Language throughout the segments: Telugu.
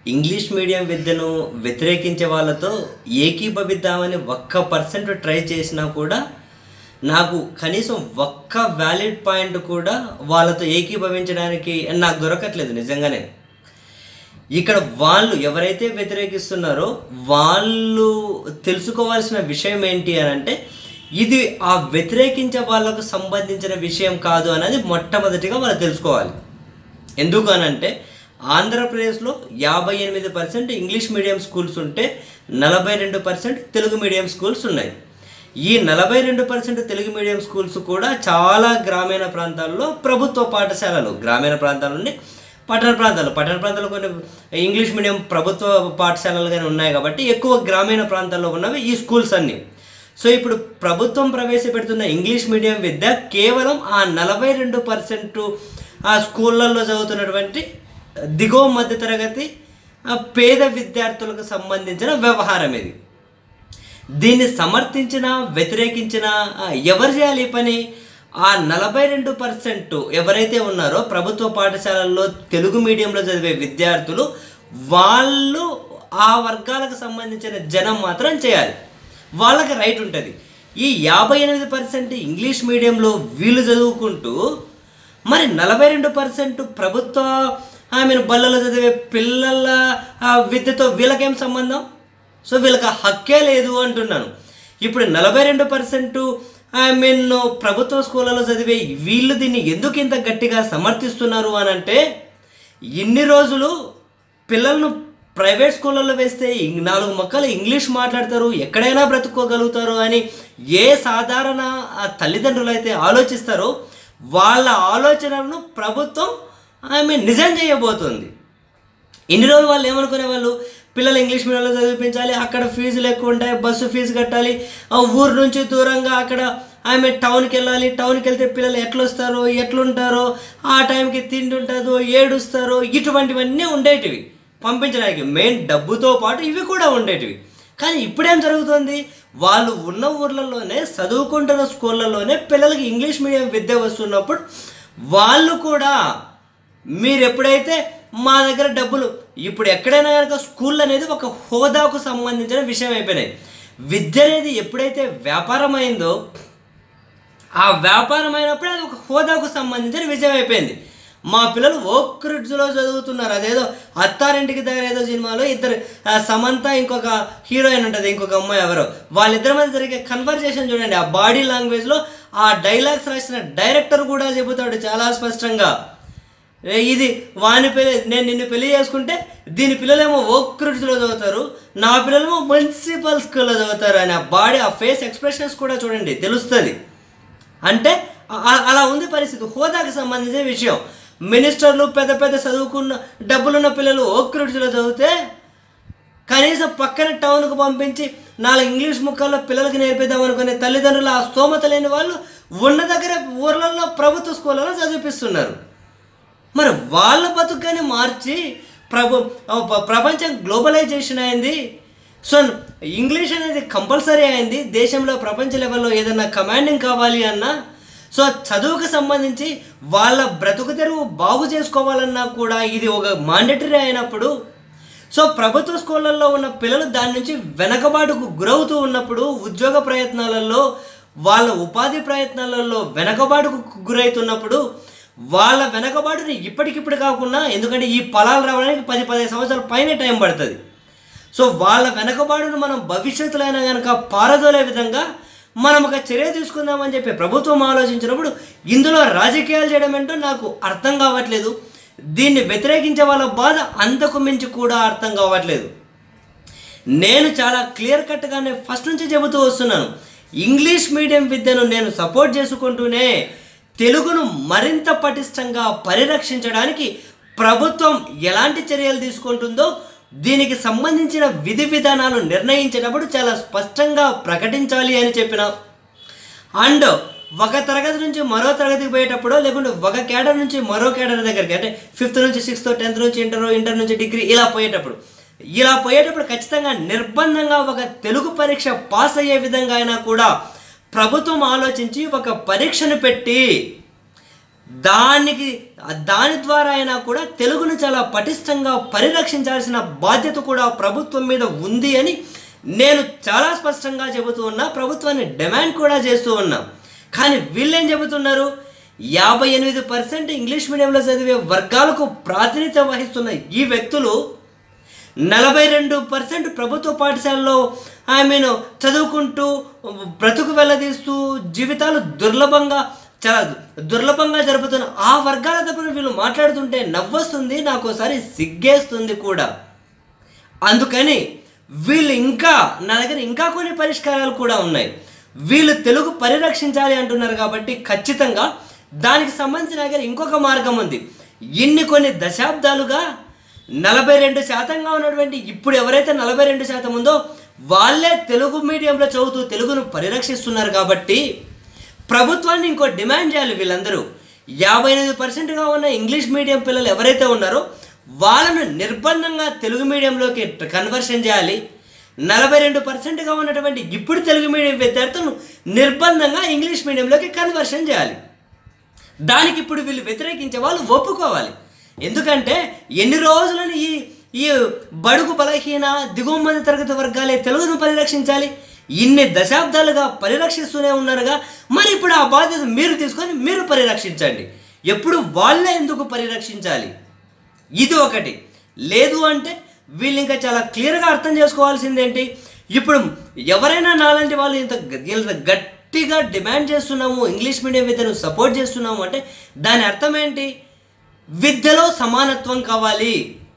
ఇంగ్లీష్ మీడియం విద్యను వ్యతిరేకించే వాళ్ళతో ఏకీభవిద్దామని ఒక్క పర్సెంట్ ట్రై చేసినా కూడా నాకు కనీసం ఒక్క వ్యాలిడ్ పాయింట్ కూడా వాళ్ళతో ఏకీభవించడానికి నాకు దొరకట్లేదు నిజంగానే ఇక్కడ వాళ్ళు ఎవరైతే వ్యతిరేకిస్తున్నారో వాళ్ళు తెలుసుకోవాల్సిన విషయం ఏంటి అని అంటే ఇది ఆ వ్యతిరేకించే వాళ్ళకు సంబంధించిన విషయం కాదు అనేది మొట్టమొదటిగా వాళ్ళు తెలుసుకోవాలి ఎందుకు అనంటే ఆంధ్రప్రదేశ్లో యాభై ఎనిమిది పర్సెంట్ ఇంగ్లీష్ మీడియం స్కూల్స్ ఉంటే నలభై రెండు పర్సెంట్ తెలుగు మీడియం స్కూల్స్ ఉన్నాయి ఈ నలభై రెండు పర్సెంట్ తెలుగు మీడియం స్కూల్స్ కూడా చాలా గ్రామీణ ప్రాంతాల్లో ప్రభుత్వ పాఠశాలలు గ్రామీణ ప్రాంతాల నుండి పట్టణ ప్రాంతాలు పట్టణ ప్రాంతాల్లో కొన్ని ఇంగ్లీష్ మీడియం ప్రభుత్వ పాఠశాలలు కానీ ఉన్నాయి కాబట్టి ఎక్కువ గ్రామీణ ప్రాంతాల్లో ఉన్నవి ఈ స్కూల్స్ అన్నీ సో ఇప్పుడు ప్రభుత్వం ప్రవేశపెడుతున్న ఇంగ్లీష్ మీడియం విద్య కేవలం ఆ నలభై రెండు పర్సెంట్ ఆ స్కూళ్ళల్లో చదువుతున్నటువంటి దిగువ మధ్యతరగతి ఆ పేద విద్యార్థులకు సంబంధించిన వ్యవహారం ఇది దీన్ని సమర్థించిన వ్యతిరేకించిన ఆ, ఎవరు చేయాలి ఈ పని ఆ నలభై రెండు పర్సెంట్ ఎవరైతే ఉన్నారో ప్రభుత్వ పాఠశాలల్లో తెలుగు మీడియంలో చదివే విద్యార్థులు వాళ్ళు ఆ వర్గాలకు సంబంధించిన జనం మాత్రం చేయాలి వాళ్ళకి రైట్ ఉంటుంది ఈ యాభై ఎనిమిది పర్సెంట్ ఇంగ్లీష్ మీడియంలో వీళ్ళు చదువుకుంటూ మరి నలభై రెండు పర్సెంట్ ప్రభుత్వ ఐ మీన్ బళ్ళలో చదివే పిల్లల ఆ, విద్యతో వీళ్ళకేం సంబంధం సో వీళ్ళకి ఆ హక్కే లేదు అంటున్నాను ఇప్పుడు నలభై రెండు పర్సెంట్ ఐ మీన్ ప్రభుత్వ స్కూళ్ళలో చదివే వీళ్ళు దీన్ని ఎందుకు ఇంత గట్టిగా సమర్థిస్తున్నారు అని అంటే ఇన్ని రోజులు పిల్లలను ప్రైవేట్ స్కూళ్ళల్లో వేస్తే ఇం- నాలుగు మొక్కలు ఇంగ్లీష్ మాట్లాడతారు ఎక్కడైనా బ్రతుకోగలుగుతారు అని ఏ సాధారణ ఆ తల్లిదండ్రులు అయితే ఆలోచిస్తారో వాళ్ళ ఆలోచనలను ప్రభుత్వం ఐ మీన్ నిజం చేయబోతుంది ఇన్ని రోజులు వాళ్ళు ఏమనుకునే వాళ్ళు పిల్లలు ఇంగ్లీష్ మీడియంలో చదివించాలి అక్కడ ఫీజులు ఎక్కువ ఉంటాయి బస్సు ఫీజు కట్టాలి ఆ ఊరు నుంచి దూరంగా అక్కడ ఆమె టౌన్కి వెళ్ళాలి టౌన్కి వెళ్తే పిల్లలు ఎట్లొస్తారో ఎట్లుంటారో ఆ టైంకి తిండి ఉంటుందో ఏడుస్తారో ఇటువంటివన్నీ ఉండేటివి పంపించడానికి మెయిన్ డబ్బుతో పాటు ఇవి కూడా ఉండేటివి కానీ ఇప్పుడేం జరుగుతుంది వాళ్ళు ఉన్న ఊర్లలోనే చదువుకుంటున్న స్కూళ్ళలోనే పిల్లలకి ఇంగ్లీష్ మీడియం విద్య వస్తున్నప్పుడు వాళ్ళు కూడా మీరు ఎప్పుడైతే మా దగ్గర డబ్బులు ఇప్పుడు ఎక్కడైనా కనుక స్కూల్ అనేది ఒక హోదాకు సంబంధించిన విషయం అయిపోయినాయి విద్య అనేది ఎప్పుడైతే వ్యాపారం అయిందో ఆ వ్యాపారం అయినప్పుడే అది ఒక హోదాకు సంబంధించిన విజయం అయిపోయింది మా పిల్లలు ఓక్ రిడ్జ్లో చదువుతున్నారు అదేదో అత్తారింటికి దగ్గర ఏదో సినిమాలో ఇద్దరు ఆ, సమంత ఇంకొక హీరోయిన్ ఉంటుంది ఇంకొక అమ్మాయి ఎవరో వాళ్ళిద్దరి మధ్య జరిగే కన్వర్జేషన్ చూడండి ఆ బాడీ లాంగ్వేజ్లో ఆ డైలాగ్స్ రాసిన డైరెక్టర్ కూడా చెబుతాడు చాలా స్పష్టంగా ఏ, ఇది వాని పెళ్ళి నేను నిన్ను పెళ్లి చేసుకుంటే దీని పిల్లలేమో ఓక్ రిడ్జ్లో చదువుతారు నా పిల్లలేమో మున్సిపల్ స్కూల్లో చదువుతారు అని ఆ బాడీ ఆ ఫేస్ ఎక్స్ప్రెషన్స్ కూడా చూడండి తెలుస్తుంది అంటే అ- అలా ఉంది పరిస్థితి హోదాకి సంబంధించిన విషయం మినిస్టర్లు పెద్ద పెద్ద చదువుకున్న డబ్బులున్న పిల్లలు ఓక్రిడ్జ్లో చదివితే కనీసం పక్కన టౌన్కు పంపించి నాలుగు ఇంగ్లీష్ ముక్కల్లో పిల్లలకి నేర్పిద్దాం అనుకునే తల్లిదండ్రులు ఆ స్తోమత లేని వాళ్ళు ఉన్న దగ్గర ఊర్లలో ప్రభుత్వ స్కూళ్ళలో చదివిపిస్తున్నారు మరి వాళ్ళ బతుకుని మార్చి ప్రభు ఆ ప- ప్రపంచం గ్లోబలైజేషన్ అయింది సో ఇంగ్లీష్ అనేది కంపల్సరీ అయింది దేశంలో ప్రపంచ లెవెల్లో ఏదైనా కమాండింగ్ కావాలి అన్నా సో చదువుకు సంబంధించి వాళ్ళ బ్రతుకు తెరువు బాగు చేసుకోవాలన్నా కూడా ఇది ఒక మాండటరీ అయినప్పుడు సో ప్రభుత్వ స్కూళ్ళల్లో ఉన్న పిల్లలు దాని నుంచి వెనకబాటుకు గురవుతూ ఉన్నప్పుడు ఉద్యోగ ప్రయత్నాలలో వాళ్ళ ఉపాధి ప్రయత్నాలలో వెనకబాటుకు గురవుతున్నప్పుడు వాళ్ళ వెనకబాటుని ఇప్పటికిప్పుడు కాకుండా ఎందుకంటే ఈ పొలాలు రావడానికి పది పదిహేను సంవత్సరాల పైన టైం పడుతుంది సో వాళ్ళ వెనకబాటును మనం భవిష్యత్తులో అయినా కనుక పారదోలే విధంగా మనం ఒక చర్య తీసుకుందామని చెప్పి ప్రభుత్వం ఆలోచించినప్పుడు ఇందులో రాజకీయాలు చేయడం ఏంటో నాకు అర్థం కావట్లేదు దీన్ని వ్యతిరేకించే వాళ్ళ బాధ అంతకు మించి కూడా అర్థం కావట్లేదు నేను చాలా క్లియర్ కట్గానే ఫస్ట్ నుంచి చెబుతూ వస్తున్నాను ఇంగ్లీష్ మీడియం విద్యను నేను సపోర్ట్ చేసుకుంటూనే తెలుగును మరింత పటిష్టంగా పరిరక్షించడానికి ప్రభుత్వం ఎలాంటి చర్యలు తీసుకుంటుందో దీనికి సంబంధించిన విధి విధానాలు నిర్ణయించేటప్పుడు చాలా స్పష్టంగా ప్రకటించాలి అని చెప్పిన అండ్ ఒక తరగతి నుంచి మరో తరగతికి పోయేటప్పుడు లేకుంటే ఒక కేడర్ నుంచి మరో కేడర్ దగ్గరికి అంటే ఫిఫ్త్ నుంచి సిక్స్త్ టెన్త్ నుంచి ఇంటర్ ఇంటర్ నుంచి డిగ్రీ ఇలా పోయేటప్పుడు ఇలా పోయేటప్పుడు ఖచ్చితంగా నిర్బంధంగా ఒక తెలుగు పరీక్ష పాస్ అయ్యే విధంగా అయినా కూడా ప్రభుత్వం ఆలోచించి ఒక పరీక్షను పెట్టి దానికి దాని ద్వారా అయినా కూడా తెలుగును చాలా పటిష్టంగా పరిరక్షించాల్సిన బాధ్యత కూడా ప్రభుత్వం మీద ఉంది అని నేను చాలా స్పష్టంగా చెబుతూ ఉన్నా ప్రభుత్వాన్ని డిమాండ్ కూడా చేస్తూ ఉన్నా కానీ వీళ్ళేం చెబుతున్నారు యాభై ఎనిమిది పర్సెంట్ ఇంగ్లీష్ మీడియంలో చదివే వర్గాలకు ప్రాతినిధ్యం వహిస్తున్న ఈ వ్యక్తులు నలభై రెండు పర్సెంట్ ప్రభుత్వ పాఠశాలలో ఐ మీన్ చదువుకుంటూ బ్రతుకు వెళ్ళదీస్తూ జీవితాలు దుర్లభంగా చాలా దుర్లభంగా జరుపుతున్న ఆ వర్గాల తరపున వీళ్ళు మాట్లాడుతుంటే నవ్వొస్తుంది నాకు ఒకసారి సిగ్గేస్తుంది కూడా అందుకని వీళ్ళు ఇంకా నా దగ్గర ఇంకా కొన్ని పరిష్కారాలు కూడా ఉన్నాయి వీళ్ళు తెలుగు పరిరక్షించాలి అంటున్నారు కాబట్టి ఖచ్చితంగా దానికి సంబంధించిన దగ్గర ఇంకొక మార్గం ఉంది ఇన్ని కొన్ని దశాబ్దాలుగా నలభై రెండు శాతంగా ఉన్నటువంటి ఇప్పుడు ఎవరైతే నలభై రెండు శాతం ఉందో వాళ్ళే తెలుగు మీడియంలో చదువుతూ తెలుగును పరిరక్షిస్తున్నారు కాబట్టి ప్రభుత్వాన్ని ఇంకో డిమాండ్ చేయాలి వీళ్ళందరూ యాభై ఎనిమిది పర్సెంట్గా ఉన్న ఇంగ్లీష్ మీడియం పిల్లలు ఎవరైతే ఉన్నారో వాళ్ళను నిర్బంధంగా తెలుగు మీడియంలోకి కన్వర్షన్ చేయాలి నలభై రెండు పర్సెంట్గా ఉన్నటువంటి ఇప్పుడు తెలుగు మీడియం విద్యార్థులను నిర్బంధంగా ఇంగ్లీష్ మీడియంలోకి కన్వర్షన్ చేయాలి దానికి ఇప్పుడు వీళ్ళు వ్యతిరేకించే వాళ్ళు ఒప్పుకోవాలి ఎందుకంటే ఎన్ని రోజులని ఈ ఈ బడుగు బలహీన దిగువ మధ్య తరగతి వర్గాలే తెలుగును పరిరక్షించాలి ఇన్ని దశాబ్దాలుగా పరిరక్షిస్తూనే ఉన్నారుగా మరి ఇప్పుడు ఆ బాధ్యత మీరు తీసుకొని మీరు పరిరక్షించండి ఎప్పుడు వాళ్ళే ఎందుకు పరిరక్షించాలి ఇది ఒకటి లేదు అంటే వీళ్ళు ఇంకా చాలా క్లియర్గా అర్థం చేసుకోవాల్సింది ఏంటి ఇప్పుడు ఎవరైనా నాలాంటి వాళ్ళు ఇంత గ- ఇంత గట్టిగా డిమాండ్ చేస్తున్నాము ఇంగ్లీష్ మీడియం విద్యను సపోర్ట్ చేస్తున్నాము అంటే దాని అర్థం ఏంటి విద్యలో సమానత్వం కావాలి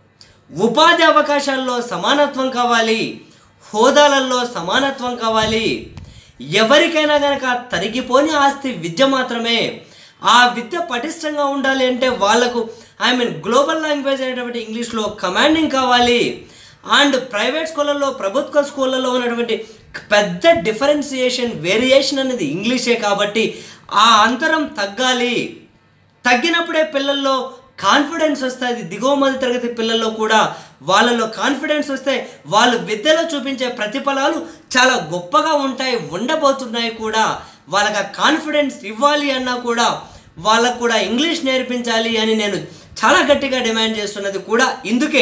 ఉపాధి అవకాశాల్లో సమానత్వం కావాలి హోదాలలో సమానత్వం కావాలి ఎవరికైనా కనుక తరిగిపోని ఆస్తి విద్య మాత్రమే ఆ విద్య పటిష్టంగా ఉండాలి అంటే వాళ్ళకు ఐ మీన్ గ్లోబల్ లాంగ్వేజ్ అనేటువంటి ఇంగ్లీష్లో కమాండింగ్ కావాలి అండ్ ప్రైవేట్ స్కూళ్ళల్లో ప్రభుత్వ స్కూళ్ళల్లో ఉన్నటువంటి పెద్ద డిఫరెన్సియేషన్ వేరియేషన్ అనేది ఇంగ్లీషే కాబట్టి ఆ అంతరం తగ్గాలి తగ్గినప్పుడే పిల్లల్లో కాన్ఫిడెన్స్ వస్తుంది దిగువ మధ్య తరగతి పిల్లల్లో కూడా వాళ్ళలో కాన్ఫిడెన్స్ వస్తే వాళ్ళు విద్యలో చూపించే ప్రతిఫలాలు చాలా గొప్పగా ఉంటాయి ఉండబోతున్నాయి కూడా వాళ్ళకి ఆ కాన్ఫిడెన్స్ ఇవ్వాలి అన్నా కూడా వాళ్ళకు కూడా ఇంగ్లీష్ నేర్పించాలి అని నేను చాలా గట్టిగా డిమాండ్ చేస్తున్నది కూడా ఇందుకే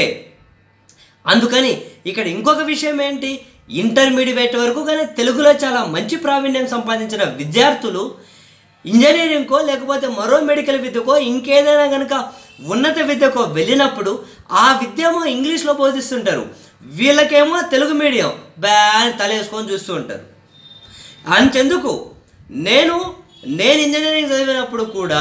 అందుకని ఇక్కడ ఇంకొక విషయం ఏంటి ఇంటర్మీడియట్ వరకు కానీ తెలుగులో చాలా మంచి ప్రావీణ్యం సంపాదించిన విద్యార్థులు ఇంజనీరింగ్కో లేకపోతే మరో మెడికల్ విద్యకో ఇంకేదైనా కనుక ఉన్నత విద్యకో వెళ్ళినప్పుడు ఆ విద్యేమో ఇంగ్లీష్లో బోధిస్తుంటారు వీళ్ళకేమో తెలుగు మీడియం బ్యాన్ తలేసుకొని చూస్తూ ఉంటారు అంతెందుకు నేను నేను ఇంజనీరింగ్ చదివినప్పుడు కూడా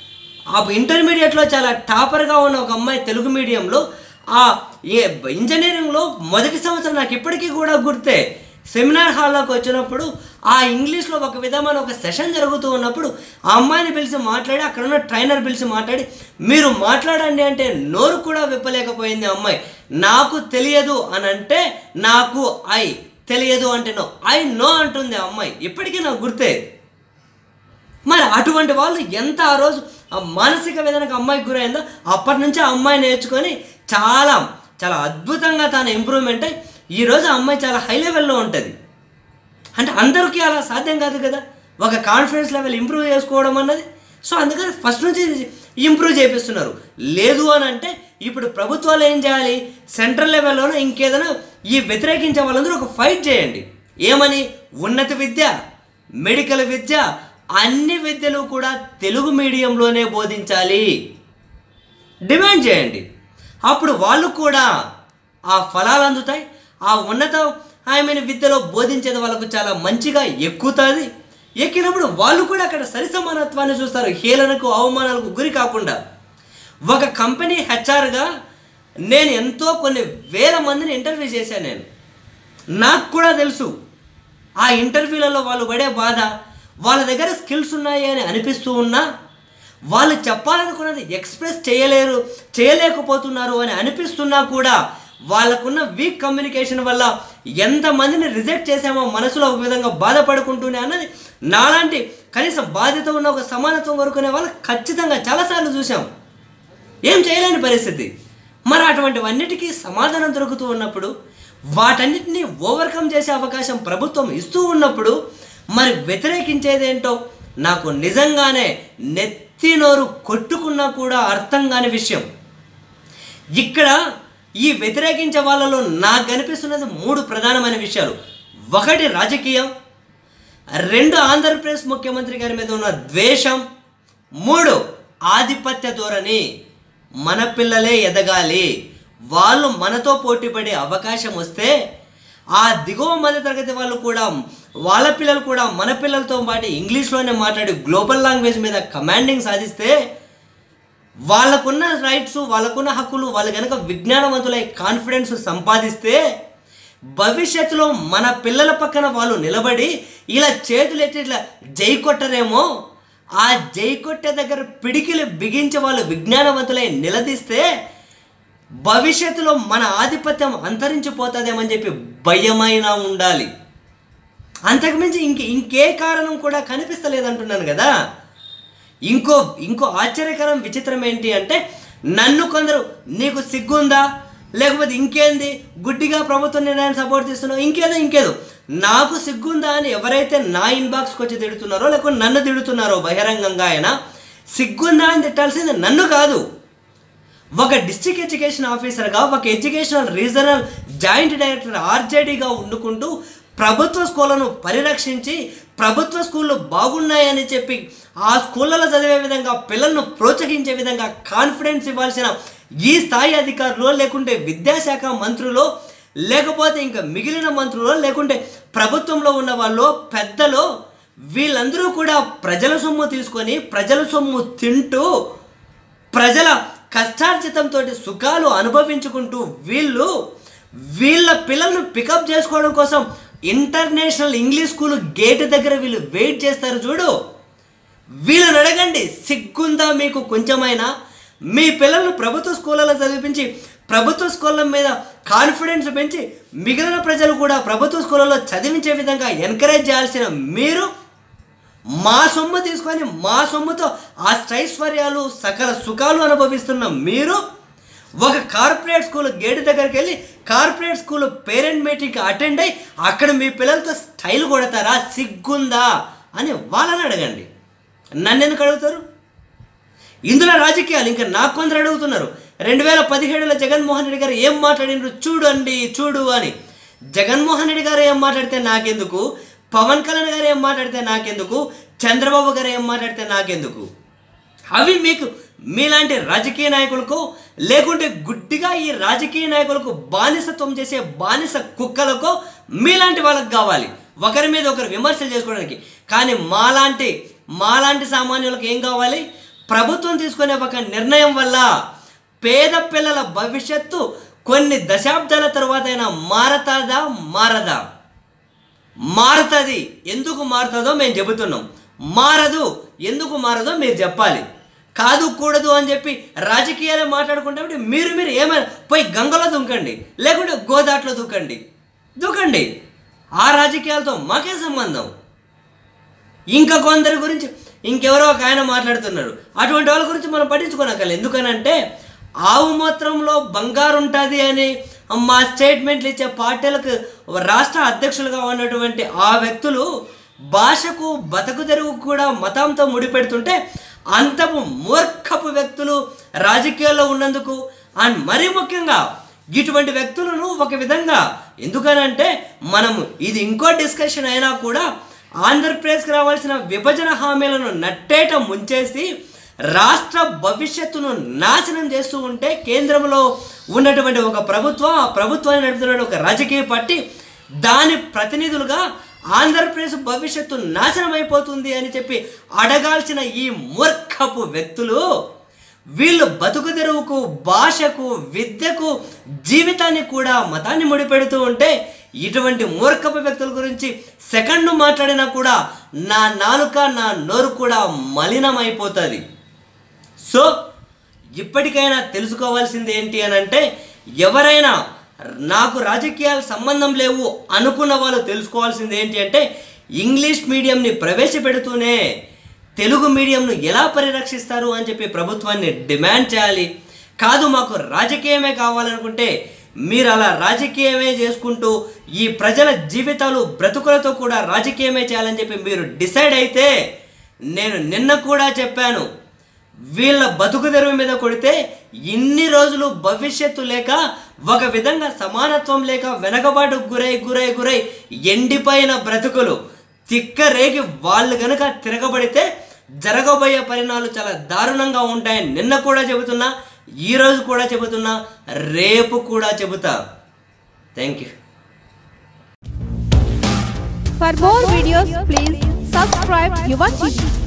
ఆ ఇంటర్మీడియట్లో చాలా టాపర్గా ఉన్న ఒక అమ్మాయి తెలుగు మీడియంలో ఆ ఏ- ఇంజనీరింగ్లో మొదటి సంవత్సరం నాకు ఇప్పటికీ కూడా గుర్తే సెమినార్ హాల్లోకి వచ్చినప్పుడు ఆ ఇంగ్లీష్లో ఒక విధమైన ఒక సెషన్ జరుగుతూ ఉన్నప్పుడు ఆ అమ్మాయిని పిలిచి మాట్లాడి అక్కడ ఉన్న ట్రైనర్ పిలిచి మాట్లాడి మీరు మాట్లాడండి అంటే నోరు కూడా విప్పలేకపోయింది ఆ అమ్మాయి నాకు తెలియదు అని అంటే నాకు ఐ తెలియదు అంటే నో ఐ నో అంటుంది ఆ అమ్మాయి ఇప్పటికీ నాకు గుర్తే మరి అటువంటి వాళ్ళు ఎంత ఆ రోజు ఆ మానసిక వేదనకు అమ్మాయికి గురైందో అప్పటి నుంచి ఆ అమ్మాయి నేర్చుకొని చాలా చాలా అద్భుతంగా తాను ఇంప్రూవ్మెంట్ అయ్యి ఈరోజు ఆ అమ్మాయి చాలా హై లెవెల్లో ఉంటుంది అంటే అందరికీ అలా సాధ్యం కాదు కదా ఒక కాన్ఫిడెన్స్ లెవెల్ ఇంప్రూవ్ చేసుకోవడం అన్నది సో అందుకని ఫస్ట్ నుంచి ఇంప్రూవ్ చేపిస్తున్నారు లేదు అని అంటే ఇప్పుడు ప్రభుత్వాలు ఏం చేయాలి సెంట్రల్ లెవెల్లోనే ఇంకేదైనా ఈ వ్యతిరేకించే వాళ్ళందరూ ఒక ఫైట్ చేయండి ఏమని ఉన్నత విద్య మెడికల్ విద్య అన్ని విద్యలు కూడా తెలుగు మీడియంలోనే బోధించాలి డిమాండ్ చేయండి అప్పుడు వాళ్ళు కూడా ఆ ఫలాలు అందుతాయి ఆ ఉన్నత ఐ మీన్ విద్యలో బోధించేది వాళ్ళకు చాలా మంచిగా ఎక్కుతుంది ఎక్కినప్పుడు వాళ్ళు కూడా అక్కడ సరి సమానత్వాన్ని చూస్తారు హేళనకు అవమానాలకు గురి కాకుండా ఒక కంపెనీ హెచ్ఆర్గా నేను ఎంతో కొన్ని వేల మందిని ఇంటర్వ్యూ చేశాను నేను నాకు కూడా తెలుసు ఆ ఇంటర్వ్యూలలో వాళ్ళు పడే బాధ వాళ్ళ దగ్గర స్కిల్స్ ఉన్నాయి అని అనిపిస్తూ ఉన్నా వాళ్ళు చెప్పాలనుకున్నది ఎక్స్ప్రెస్ చేయలేరు చేయలేకపోతున్నారు అని అనిపిస్తున్నా కూడా వాళ్ళకున్న వీక్ కమ్యూనికేషన్ వల్ల ఎంతమందిని రిజెక్ట్ చేసామో మనసులో ఒక విధంగా బాధపడుకుంటూనే అన్నది నాలాంటి కనీసం బాధ్యత ఉన్న ఒక సమానత్వం కోరుకునే వాళ్ళు ఖచ్చితంగా చాలాసార్లు చూసాం ఏం చేయలేని పరిస్థితి మరి అటువంటివన్నిటికీ సమాధానం దొరుకుతూ ఉన్నప్పుడు వాటన్నిటిని ఓవర్కమ్ చేసే అవకాశం ప్రభుత్వం ఇస్తూ ఉన్నప్పుడు మరి వ్యతిరేకించేదేంటో నాకు నిజంగానే నెత్తి నెత్తి నోరు కొట్టుకున్నా కూడా అర్థం కాని విషయం ఇక్కడ ఈ వ్యతిరేకించే వాళ్ళలో నాకు కనిపిస్తున్నది మూడు ప్రధానమైన విషయాలు ఒకటి రాజకీయం రెండు ఆంధ్రప్రదేశ్ ముఖ్యమంత్రి గారి మీద ఉన్న ద్వేషం మూడు ఆధిపత్య ధోరణి మన పిల్లలే ఎదగాలి వాళ్ళు మనతో పోటీపడే అవకాశం వస్తే ఆ దిగువ మధ్య తరగతి వాళ్ళు కూడా వాళ్ళ పిల్లలు కూడా మన పిల్లలతో పాటు ఇంగ్లీష్లోనే మాట్లాడి గ్లోబల్ లాంగ్వేజ్ మీద కమాండింగ్ సాధిస్తే వాళ్ళకున్న రైట్స్ వాళ్ళకున్న హక్కులు వాళ్ళు కనుక విజ్ఞానవంతులై కాన్ఫిడెన్స్ సంపాదిస్తే భవిష్యత్తులో మన పిల్లల పక్కన వాళ్ళు నిలబడి ఇలా చేతులు ఎత్తి ఇట్లా జై కొట్టరేమో ఆ జై కొట్టే దగ్గర పిడికిలు బిగించి వాళ్ళు విజ్ఞానవంతులై నిలదీస్తే భవిష్యత్తులో మన ఆధిపత్యం అంతరించిపోతుందేమని చెప్పి భయమైనా ఉండాలి అంతకుమించి ఇంక ఇంకే కారణం కూడా కనిపిస్తలేదంటున్నాను కదా ఇంకో ఇంకో ఆశ్చర్యకరం విచిత్రం ఏంటి అంటే నన్ను కొందరు నీకు సిగ్గుందా లేకపోతే ఇంకేంది గుడ్డిగా ప్రభుత్వం నిర్ణయాన్ని సపోర్ట్ చేస్తున్నావు ఇంకేదో ఇంకేదో నాకు సిగ్గుందా అని ఎవరైతే నా ఇన్బాక్స్కి వచ్చి తిడుతున్నారో లేకపోతే నన్ను తిడుతున్నారో బహిరంగంగా అయినా సిగ్గుందా అని తిట్టాల్సింది నన్ను కాదు ఒక డిస్ట్రిక్ట్ ఎడ్యుకేషన్ ఆఫీసర్గా ఒక ఎడ్యుకేషనల్ రీజనల్ జాయింట్ డైరెక్టర్ ఆర్జేడీగా ఉండుకుంటూ ప్రభుత్వ స్కూళ్ళను పరిరక్షించి ప్రభుత్వ స్కూళ్ళు బాగున్నాయని చెప్పి ఆ స్కూళ్ళలో చదివే విధంగా పిల్లలను ప్రోత్సహించే విధంగా కాన్ఫిడెన్స్ ఇవ్వాల్సిన ఈ స్థాయి అధికారులు లేకుంటే విద్యాశాఖ మంత్రులు లేకపోతే ఇంకా మిగిలిన మంత్రులు లేకుంటే ప్రభుత్వంలో ఉన్న వాళ్ళు పెద్దలు వీళ్ళందరూ కూడా ప్రజల సొమ్ము తీసుకొని ప్రజల సొమ్ము తింటూ ప్రజల కష్టార్జితంతో సుఖాలు అనుభవించుకుంటూ వీళ్ళు వీళ్ళ పిల్లలను పికప్ చేసుకోవడం కోసం ఇంటర్నేషనల్ ఇంగ్లీష్ స్కూల్ గేట్ దగ్గర వీళ్ళు వెయిట్ చేస్తారు చూడు వీళ్ళని అడగండి సిగ్గుందా మీకు కొంచెమైనా మీ పిల్లలను ప్రభుత్వ స్కూళ్ళలో చదివించి ప్రభుత్వ స్కూళ్ళ మీద కాన్ఫిడెన్స్ పెంచి మిగిలిన ప్రజలు కూడా ప్రభుత్వ స్కూళ్ళలో చదివించే విధంగా ఎంకరేజ్ చేయాల్సిన మీరు మా సొమ్ము తీసుకొని మా సొమ్ముతో ఆ ఐశ్వర్యాలు సకల సుఖాలు అనుభవిస్తున్న మీరు ఒక కార్పొరేట్ స్కూల్ గేట్ దగ్గరికి వెళ్ళి కార్పొరేట్ స్కూల్ పేరెంట్ మీటింగ్కి అటెండ్ అయ్యి అక్కడ మీ పిల్లలతో స్టైల్ కొడతారా సిగ్గుందా అని వాళ్ళని అడగండి నన్ను ఎందుకు అడుగుతారు ఇందులో రాజకీయాలు ఇంకా నాకు కొందరు అడుగుతున్నారు రెండు వేల పదిహేడులో జగన్మోహన్ రెడ్డి గారు ఏం మాట్లాడినారు చూడండి చూడు అని జగన్మోహన్ రెడ్డి గారు ఏం మాట్లాడితే నాకెందుకు పవన్ కళ్యాణ్ గారు ఏం మాట్లాడితే నాకెందుకు చంద్రబాబు గారు ఏం మాట్లాడితే నాకెందుకు అవి మీకు మీలాంటి రాజకీయ నాయకులకు లేకుంటే గుడ్డిగా ఈ రాజకీయ నాయకులకు బానిసత్వం చేసే బానిస కుక్కలకు మీలాంటి వాళ్ళకి కావాలి ఒకరి మీద ఒకరు విమర్శలు చేసుకోవడానికి కానీ మాలాంటి మాలాంటి సామాన్యులకు ఏం కావాలి ప్రభుత్వం తీసుకునే ఒక నిర్ణయం వల్ల పేద పిల్లల భవిష్యత్తు కొన్ని దశాబ్దాల తర్వాత అయినా మారతాదా మారదా మారుతుంది ఎందుకు మారుతుందో మేము చెబుతున్నాం మారదు ఎందుకు మారదో మీరు చెప్పాలి కాదు కూడదు అని చెప్పి రాజకీయాలు మాట్లాడుకుంటే మీరు మీరు ఏమైనా పోయి గంగలో దుంకండి లేకుంటే గోదాట్లో దూకండి దూకండి ఆ రాజకీయాలతో మాకే సంబంధం ఇంకా కొందరి గురించి ఇంకెవరో ఒక ఆయన మాట్లాడుతున్నారు అటువంటి వాళ్ళ గురించి మనం పట్టించుకోనక్కర్లేదు ఎందుకనంటే ఆవు మూత్రంలో బంగారు ఉంటుంది అని మా స్టేట్మెంట్లు ఇచ్చే పార్టీలకు రాష్ట్ర అధ్యక్షులుగా ఉన్నటువంటి ఆ వ్యక్తులు భాషకు బతకు తెరువు కూడా మతంతో ముడిపెడుతుంటే అంతపు మూర్ఖపు వ్యక్తులు రాజకీయాల్లో ఉన్నందుకు అండ్ మరీ ముఖ్యంగా ఇటువంటి వ్యక్తులను ఒక విధంగా ఎందుకనంటే మనము ఇది ఇంకో డిస్కషన్ అయినా కూడా ఆంధ్రప్రదేశ్కి రావాల్సిన విభజన హామీలను నట్టేట ముంచేసి రాష్ట్ర భవిష్యత్తును నాశనం చేస్తూ ఉంటే కేంద్రంలో ఉన్నటువంటి ఒక ప్రభుత్వం ఆ ప్రభుత్వాన్ని నడుపుతున్న ఒక రాజకీయ పార్టీ దాని ప్రతినిధులుగా ఆంధ్రప్రదేశ్ భవిష్యత్తు నాశనం అయిపోతుంది అని చెప్పి అడగాల్సిన ఈ మూర్ఖపు వ్యక్తులు వీళ్ళు బతుకు తెరువుకు భాషకు విద్యకు జీవితాన్ని కూడా మతాన్ని ముడిపెడుతూ ఉంటే ఇటువంటి మూర్ఖపు వ్యక్తుల గురించి సెకండ్ మాట్లాడినా కూడా నా నాలుక నా నోరు కూడా మలినమైపోతుంది సో ఇప్పటికైనా తెలుసుకోవాల్సింది ఏంటి అని అంటే ఎవరైనా నాకు రాజకీయాలు సంబంధం లేవు అనుకున్న వాళ్ళు తెలుసుకోవాల్సింది ఏంటి అంటే ఇంగ్లీష్ మీడియంని ప్రవేశపెడుతూనే తెలుగు మీడియంను ఎలా పరిరక్షిస్తారు అని చెప్పి ప్రభుత్వాన్ని డిమాండ్ చేయాలి కాదు మాకు రాజకీయమే కావాలనుకుంటే మీరు అలా రాజకీయమే చేసుకుంటూ ఈ ప్రజల జీవితాలు బ్రతుకులతో కూడా రాజకీయమే చేయాలని చెప్పి మీరు డిసైడ్ అయితే నేను నిన్న కూడా చెప్పాను వీళ్ళ బతుకు తెరువు మీద కొడితే ఇన్ని రోజులు భవిష్యత్తు లేక ఒక విధంగా సమానత్వం లేక వెనకబాటు గురై గురై గురై ఎండిపోయిన బ్రతుకులు తిక్క రేగి వాళ్ళు గనుక తిరగబడితే జరగబోయే పరిణామాలు చాలా దారుణంగా ఉంటాయని నిన్న కూడా చెబుతున్నా ఈ రోజు కూడా చెబుతున్నా రేపు కూడా చెబుతా thank you For more videos, please subscribe Yuva TV.